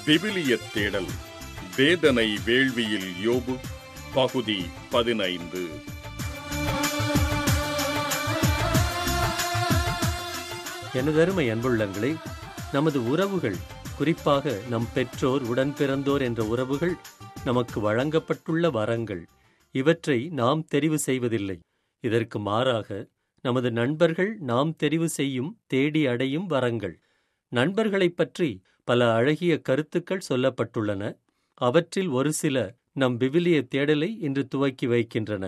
விவிலியத் தேடல் வேதனை வேள்வியில் யோபு பகுதி பதினைந்து எனதருமை அன்புள்ளங்களே நமது உறவுகள் குறிப்பாக நம் பெற்றோர் உடன் பிறந்தோர் என்ற உறவுகள் நமக்கு வழங்கப்பட்டுள்ள வரங்கள் இவற்றை நாம் தெரிவு செய்வதில்லை இதற்கு மாறாக நமது நண்பர்கள் நாம் தெரிவு செய்யும் தேடி அடையும் வரங்கள் நண்பர்களைப் பற்றி பல அழகிய கருத்துக்கள் சொல்லப்பட்டுள்ளன அவற்றில் ஒரு சில நம் விவிலிய தேடலை இன்று துவக்கி வைக்கின்றன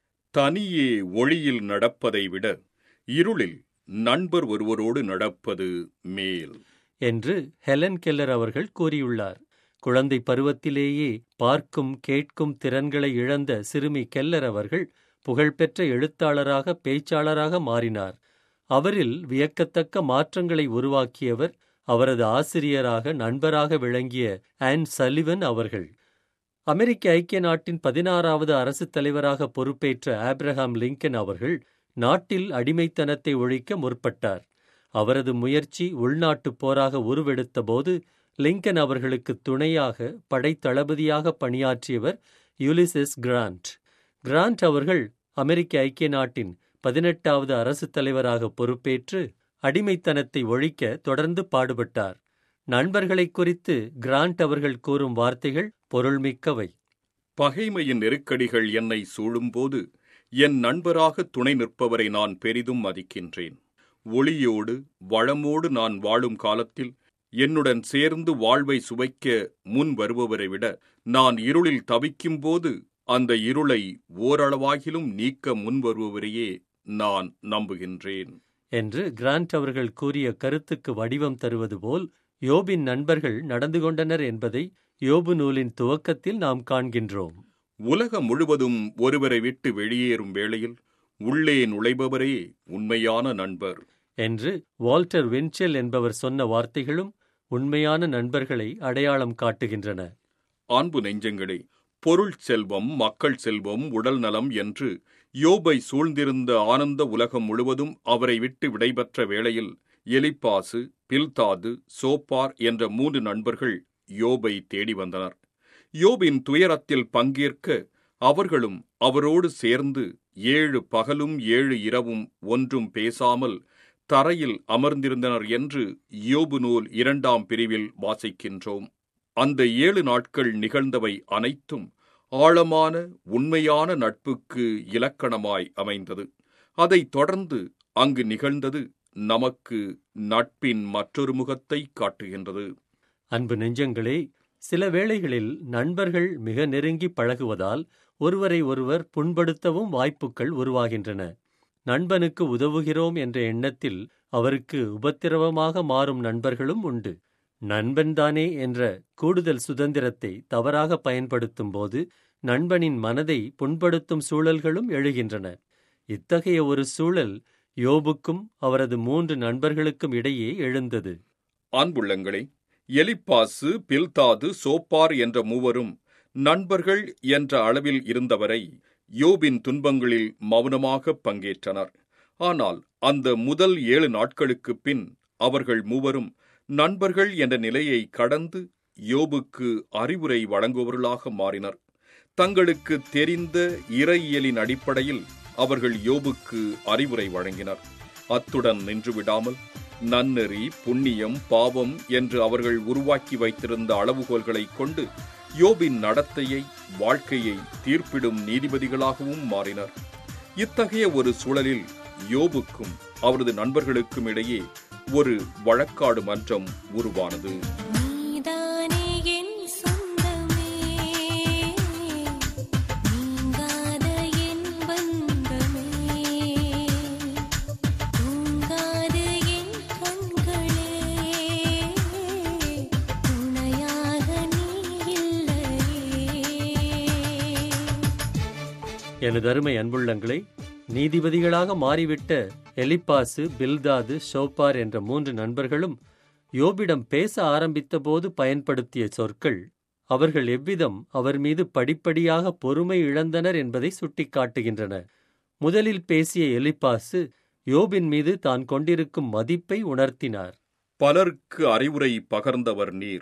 தனியே ஒளியில் நடப்பதை விட இருளில் நண்பர் ஒருவரோடு நடப்பது மேல் என்று ஹெலன் கெல்லர் அவர்கள் கூறியுள்ளார் குழந்தை பருவத்திலேயே பார்க்கும் கேட்கும் திறன்களை இழந்த சிறுமி கெல்லர் அவர்கள் புகழ்பெற்ற எழுத்தாளராக பேச்சாளராக மாறினார் அவரில் வியக்கத்தக்க மாற்றங்களை உருவாக்கியவர் அவரது ஆசிரியராக நண்பராக விளங்கிய ஆன் சலிவன் அவர்கள் அமெரிக்க ஐக்கிய நாட்டின் பதினாறாவது அரசுத் தலைவராக பொறுப்பேற்ற ஆப்ரஹாம் லிங்கன் அவர்கள் நாட்டில் அடிமைத்தனத்தை ஒழிக்க முற்பட்டார் அவரது முயற்சி உள்நாட்டுப் போராக உருவெடுத்தபோது லிங்கன் அவர்களுக்கு துணையாக படைத்தளபதியாக பணியாற்றியவர் யுலிசஸ் கிராண்ட் கிராண்ட் அவர்கள் அமெரிக்க ஐக்கிய நாட்டின் பதினெட்டாவது அரசுத் தலைவராக பொறுப்பேற்று அடிமைத்தனத்தை ஒழிக்க தொடர்ந்து பாடுபட்டார் நண்பர்களைக் குறித்து கிராண்ட் அவர்கள் கூறும் வார்த்தைகள் பொருள்மிக்கவை பகைமையின் நெருக்கடிகள் என்னை சூழும்போது என் நண்பராக துணை நிற்பவரை நான் பெரிதும் மதிக்கின்றேன் ஒளியோடு வளமோடு நான் வாழும் காலத்தில் என்னுடன் சேர்ந்து வாழ்வை சுவைக்க முன் வருபவரை விட நான் இருளில் தவிக்கும்போது அந்த இருளை ஓரளவாகிலும் நீக்க முன் வருபவரையே நான் நம்புகின்றேன் என்று கிராண்ட் அவர்கள் கூறிய கருத்துக்கு வடிவம் தருவது போல் யோபின் நண்பர்கள் நடந்து கொண்டனர் என்பதை யோபு நூலின் துவக்கத்தில் நாம் காண்கின்றோம் உலகம் முழுவதும் ஒருவரை விட்டு வெளியேறும் வேளையில் உள்ளே நுழைபவரே உண்மையான நண்பர் என்று வால்டர் வின்செல் என்பவர் சொன்ன வார்த்தைகளும் உண்மையான நண்பர்களை அடையாளம் காட்டுகின்றன அன்பு நெஞ்சங்களே பொருள் செல்வம் மக்கள் செல்வம் உடல் நலம் என்று யோபை சூழ்ந்திருந்த ஆனந்த உலகம் முழுவதும் அவரை விட்டு விடைபெற்ற வேளையில் எலிப்பாசு பில்தாது சோப்பார் என்ற மூன்று நண்பர்கள் யோபை தேடி வந்தனர் யோபின் துயரத்தில் பங்கேற்க அவர்களும் அவரோடு சேர்ந்து ஏழு பகலும் ஏழு இரவும் ஒன்றும் பேசாமல் தரையில் அமர்ந்திருந்தனர் என்று யோபு நூல் இரண்டாம் பிரிவில் வாசிக்கின்றோம் அந்த ஏழு நாட்கள் நிகழ்ந்தவை அனைத்தும் ஆழமான உண்மையான நட்புக்கு இலக்கணமாய் அமைந்தது அதைத் தொடர்ந்து அங்கு நிகழ்ந்தது நமக்கு நட்பின் மற்றொரு முகத்தை காட்டுகின்றது அன்பு நெஞ்சங்களே சில வேளைகளில் நண்பர்கள் மிக நெருங்கி பழகுவதால் ஒருவரை ஒருவர் புண்படுத்தவும் வாய்ப்புகள் உருவாகின்றன நண்பனுக்கு உதவுகிறோம் என்ற எண்ணத்தில் அவருக்கு உபத்திரவமாக மாறும் நண்பர்களும் உண்டு நண்பன்தானே என்ற கூடுதல் சுதந்திரத்தை தவறாக பயன்படுத்தும் போது நண்பனின் மனதை புண்படுத்தும் சூழல்களும் எழுகின்றன இத்தகைய ஒரு சூழல் யோபுக்கும் அவரது மூன்று நண்பர்களுக்கும் இடையே எழுந்தது அன்புள்ளங்களே எலிப்பாசு பில்தாது சோப்பார் என்ற மூவரும் நண்பர்கள் என்ற அளவில் இருந்தவரை யோபின் துன்பங்களில் மௌனமாக பங்கேற்றனர் ஆனால் அந்த முதல் ஏழு நாட்களுக்குப் பின் அவர்கள் மூவரும் நண்பர்கள் என்ற நிலையை கடந்து யோபுக்கு அறிவுரை வழங்குபவர்களாக மாறினர் தங்களுக்கு தெரிந்த இறையியலின் அடிப்படையில் அவர்கள் யோபுக்கு அறிவுரை வழங்கினர் அத்துடன் நின்றுவிடாமல் நன்னெறி புண்ணியம் பாவம் என்று அவர்கள் உருவாக்கி வைத்திருந்த அளவுகோல்களைக் கொண்டு யோபின் நடத்தையை வாழ்க்கையை தீர்ப்பிடும் நீதிபதிகளாகவும் மாறினர் இத்தகைய ஒரு சூழலில் யோபுக்கும் அவரது நண்பர்களுக்கும் இடையே ஒரு வழக்காடு மன்றம் உருவானது நீதானே என் சொந்தமே நீங்காத என் பந்தமே தூங்காத என் கண்களே துணையாக நீ இல்லையே எனது அருமை அன்புள்ளங்களே நீதிபதிகளாக மாறிவிட்ட எலிப்பாசு பில்தாது ஷோப்பார் என்ற மூன்று நண்பர்களும் யோபிடம் பேச ஆரம்பித்தபோது பயன்படுத்திய சொற்கள் அவர்கள் எவ்விதம் அவர் மீது படிப்படியாக பொறுமை இழந்தனர் என்பதை சுட்டிக்காட்டுகின்றன முதலில் பேசிய எலிப்பாசு யோபின் மீது தான் கொண்டிருக்கும் மதிப்பை உணர்த்தினார் பலருக்கு அறிவுரை பகர்ந்தவர் நீர்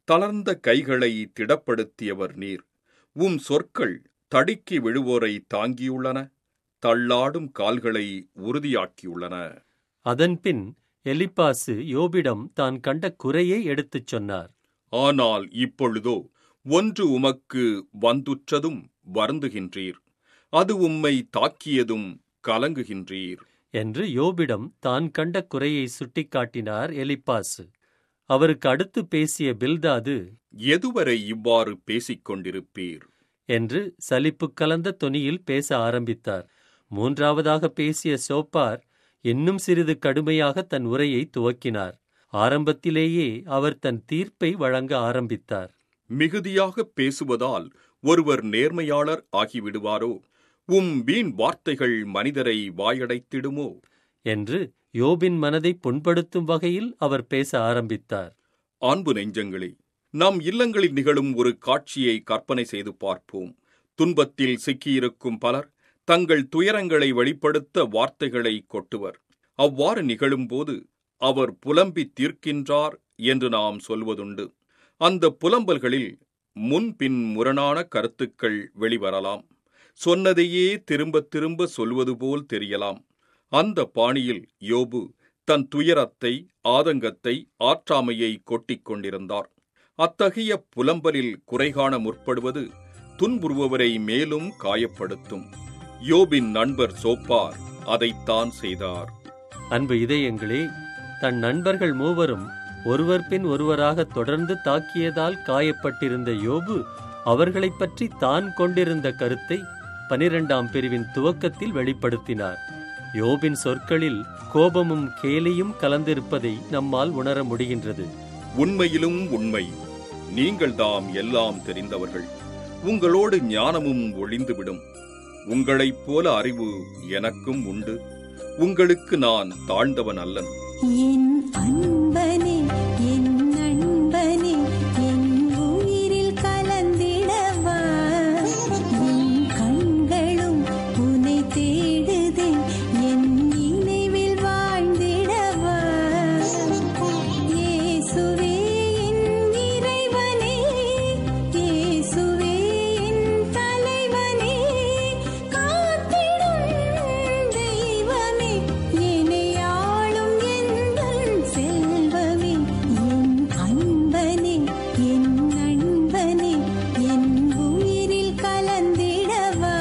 தளர்ந்த கைகளை திடப்படுத்தியவர் நீர் உம் சொற்கள் தடுக்கி விழுவோரை தாங்கியுள்ளன தள்ளாடும் கால்களை உறுதியாக்கியுள்ளன அதன்பின் எலிப்பாசு யோபிடம் தான் கண்ட குறையை எடுத்துச் சொன்னார் ஆனால் இப்பொழுதோ ஒன்று உமக்கு வந்துற்றதும் வருந்துகின்றீர் அது உம்மை தாக்கியதும் கலங்குகின்றீர் என்று யோபிடம் தான் கண்ட குறையை சுட்டிக்காட்டினார் எலிப்பாசு அவருக்கு அடுத்து பேசிய பில்தாது எதுவரை இவ்வாறு பேசிக் கொண்டிருப்பீர் என்று சலிப்பு கலந்த தொனியில் பேச ஆரம்பித்தார் மூன்றாவதாக பேசிய சோப்பார் இன்னும் சிறிது கடுமையாக தன் உரையை துவக்கினார் ஆரம்பத்திலேயே அவர் தன் தீர்ப்பை வழங்க ஆரம்பித்தார் மிகுதியாக பேசுவதால் ஒருவர் நேர்மையாளர் ஆகிவிடுவாரோ உம் வீண் வார்த்தைகள் மனிதரை வாயடைத்திடுமோ என்று யோபின் மனதை புண்படுத்தும் வகையில் அவர் பேச ஆரம்பித்தார் அன்பு நெஞ்சங்களே நம் இல்லங்களில் நிகழும் ஒரு காட்சியை கற்பனை செய்து பார்ப்போம் துன்பத்தில் சிக்கியிருக்கும் பலர் தங்கள் துயரங்களை வெளிப்படுத்த வார்த்தைகளை கொட்டுவர் அவ்வாறு நிகழும்போது அவர் புலம்பி தீர்க்கின்றார் என்று நாம் சொல்வதுண்டு அந்த புலம்பல்களில் முன்பின் முரணான கருத்துக்கள் வெளிவரலாம் சொன்னதையே திரும்ப திரும்ப சொல்வது போல் தெரியலாம் அந்த பாணியில் யோபு தன் துயரத்தை ஆதங்கத்தை ஆற்றாமையை கொட்டிக் கொண்டிருந்தார் அத்தகைய புலம்பலில் குறைகாண முற்படுவது துன்புறுபவரை மேலும் காயப்படுத்தும் யோபின் நண்பர் சோப்பார் அதைத்தான் செய்தார் அன்பு இதயங்களே தன் நண்பர்கள் மூவரும் ஒருவர் பின் ஒருவராக தொடர்ந்து தாக்கியதால் காயப்பட்டிருந்த யோபு அவர்களைப் பற்றி தான் கொண்டிருந்த கருத்தை பனிரெண்டாம் பிரிவின் துவக்கத்தில் வெளிப்படுத்தினார் யோபின் சொற்களில் கோபமும் கேலியும் கலந்திருப்பதை நம்மால் உணர முடிகின்றது உண்மையிலும் உண்மை நீங்கள்தாம் எல்லாம் தெரிந்தவர்கள் உங்களோடு ஞானமும் ஒளிந்துவிடும் உங்களைப் போல அறிவு எனக்கும் உண்டு உங்களுக்கு நான் தாழ்ந்தவன் அல்லன் என் அன்பனே என் நண்பனே என் உயிரில் கலந்திடவா என் கண்களும் உன்னை தேடுதே என் நினைவில் வாழ்ந்திடவா இயேசுவே என் இறைவனே இயேசுவே என் தலைவனே காத்திடும் தெய்வமே என்னை ஆளும் எந்தன் செல்வமே என் அன்பனே என் நண்பனே என் உயிரில் கலந்திடவா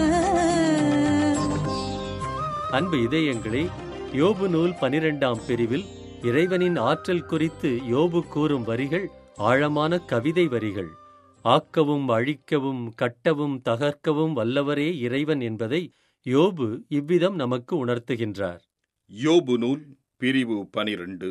அன்பு இதயங்களே யோபு நூல் பனிரெண்டாம் பிரிவில் இறைவனின் ஆற்றல் குறித்து யோபு கூறும் வரிகள் ஆழமான கவிதை வரிகள் ஆக்கவும் அழிக்கவும் கட்டவும் தகர்க்கவும் வல்லவரே இறைவன் என்பதை யோபு இவ்விதம் நமக்கு உணர்த்துகின்றார் யோபு நூல் பிரிவு பனிரெண்டு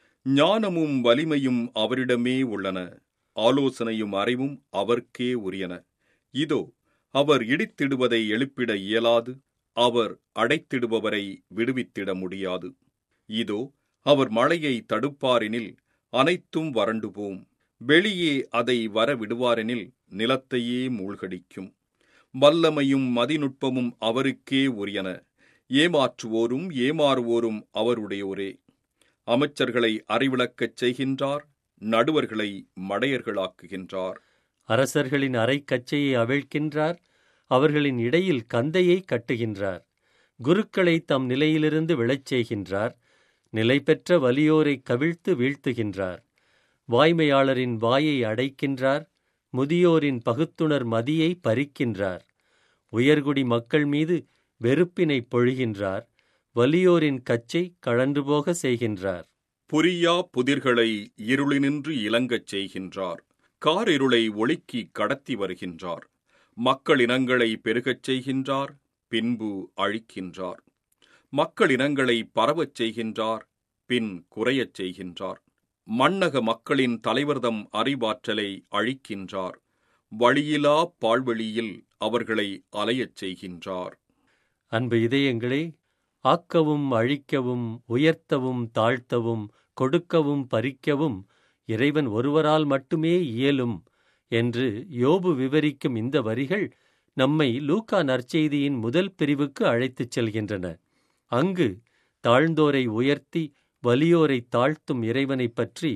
ஞானமும் வலிமையும் அவரிடமே உள்ளன ஆலோசனையும் அறிவும் அவர்க்கே உரியன இதோ அவர் இடித்திடுவதை எழுப்பிட இயலாது அவர் அடைத்திடுபவரை விடுவித்திட முடியாது இதோ அவர் மழையை தடுப்பாரெனில் அனைத்தும் வறண்டு போம் வெளியே அதை வர விடுவாரெனில் நிலத்தையே மூழ்கடிக்கும் வல்லமையும் மதிநுட்பமும் அவருக்கே உரியன ஏமாற்றுவோரும் ஏமாறுவோரும் அவருடையோரே அமைச்சர்களை அறிவிளக்கச் செய்கின்றார் நடுவர்களை மடையர்களாக்குகின்றார் அரசர்களின் அரைக்கச்சையை அவிழ்க்கின்றார் அவர்களின் இடையில் கந்தையை கட்டுகின்றார் குருக்களை தம் நிலையிலிருந்து விழச் செய்கின்றார் நிலை பெற்ற வலியோரை கவிழ்த்து வீழ்த்துகின்றார் வாய்மையாளரின் வாயை அடைக்கின்றார் முதியோரின் பகுத்துணர் மதியை பறிக்கின்றார் உயர்குடி மக்கள் மீது வெறுப்பினை பொழிகின்றார் வலியோரின் கச்சை கழன்று போக செய்கின்றார் புரியா புதிர்களை இருளினின்று இலங்கச் செய்கின்றார் காரிருளை ஒளிக்கி கடத்தி வருகின்றார் மக்களினங்களை பெருகச் செய்கின்றார் பின்பு அழிக்கின்றார் மக்களினங்களை பரவச் செய்கின்றார் பின் குறையச் செய்கின்றார் மண்ணக மக்களின் தலைவர்தம் அறிவாற்றலை அழிக்கின்றார் வழியிலா பால்வெளியில் அவர்களை அலையச் செய்கின்றார் அன்பு இதயங்களே ஆக்கவும் அழிக்கவும் உயர்த்தவும் தாழ்த்தவும் கொடுக்கவும் பறிக்கவும் இறைவன் ஒருவரால் மட்டுமே இயலும் என்று யோபு விவரிக்கும் இந்த வரிகள் நம்மை லூக்கா நற்செய்தியின் முதல் பிரிவுக்கு அழைத்துச் செல்கின்றன அங்கு தாழ்ந்தோரை உயர்த்தி வலியோரை தாழ்த்தும் இறைவனைப் பற்றி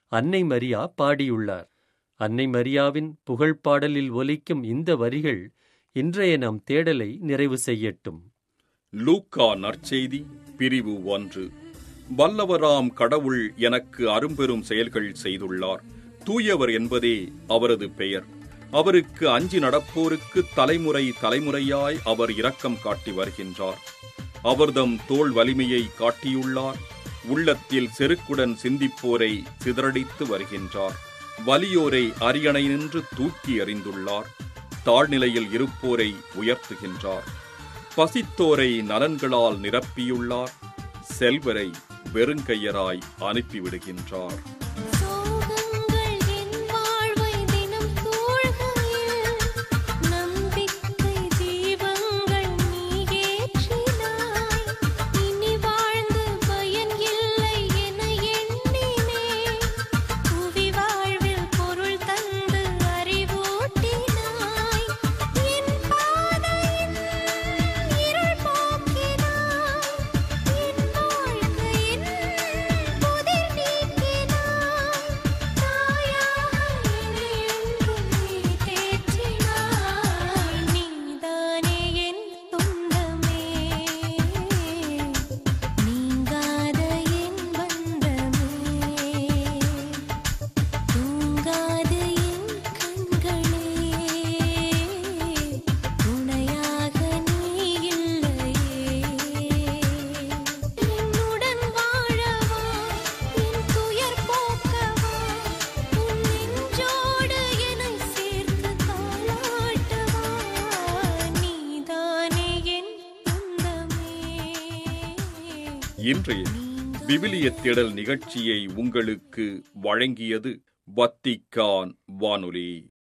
அன்னை மரியா பாடியுள்ளார் அன்னை மரியாவின் புகழ்பாடலில் ஒலிக்கும் இந்த வரிகள் இன்றைய நம் தேடலை நிறைவு செய்யட்டும் லூக்கா நற்செய்தி பிரிவு ஒன்று வல்லவராம் கடவுள் எனக்கு அரும்பெரும் செயல்கள் செய்துள்ளார் தூயவர் என்பதே அவரது பெயர் அவருக்கு அஞ்சி நடப்போருக்கு தலைமுறை தலைமுறையாய் அவர் இரக்கம் காட்டி வருகின்றார் அவர்தம் தோள் வலிமையை காட்டியுள்ளார் உள்ளத்தில் செருக்குடன் சிந்திப்போரை சிதறடித்து வருகின்றார் வலியோரை அரியணை நின்று தூக்கி எறிந்துள்ளார் தாழ்நிலையில் இருப்போரை உயர்த்துகின்றார் பசித்தோரை நலன்களால் நிரப்பியுள்ளார் செல்வரை வெறுங்கையராய் அனுப்பிவிடுகின்றார் சோகங்கள் என் வாழ்வை தினம் சூழ்கையில் நம்பிக்கை தீபங்கள் நீ ஏற்றினாய் இனி வாழ்ந்து பயன் இல்லை என எண்ணினேன் புவி வாழ்வில் பொருள் தந்து அறிவூட்டினாய் என் பாதையின் இருள் போக்கினாய் என் வாழ்க்கையின் புதிர் நீக்கினாய் தாயாக என்னை என்றும் நீ தேற்றினாய் நீதானே என் துன்பமே நீங்காத என் பந்தமே தூங்காது என் கண்களே துணையாக நீ இல்லையே என்னுடன் வாழவா என் துயர் போக்கவா உன் நெஞ்சோடு என்னை சேர்த்து தாளாட்டவா நீதானே என் துன்பமே இன்றைய விவிலிய தேடல் நிகழ்ச்சியை உங்களுக்கு வழங்கியது வத்திக்கான் வானொலி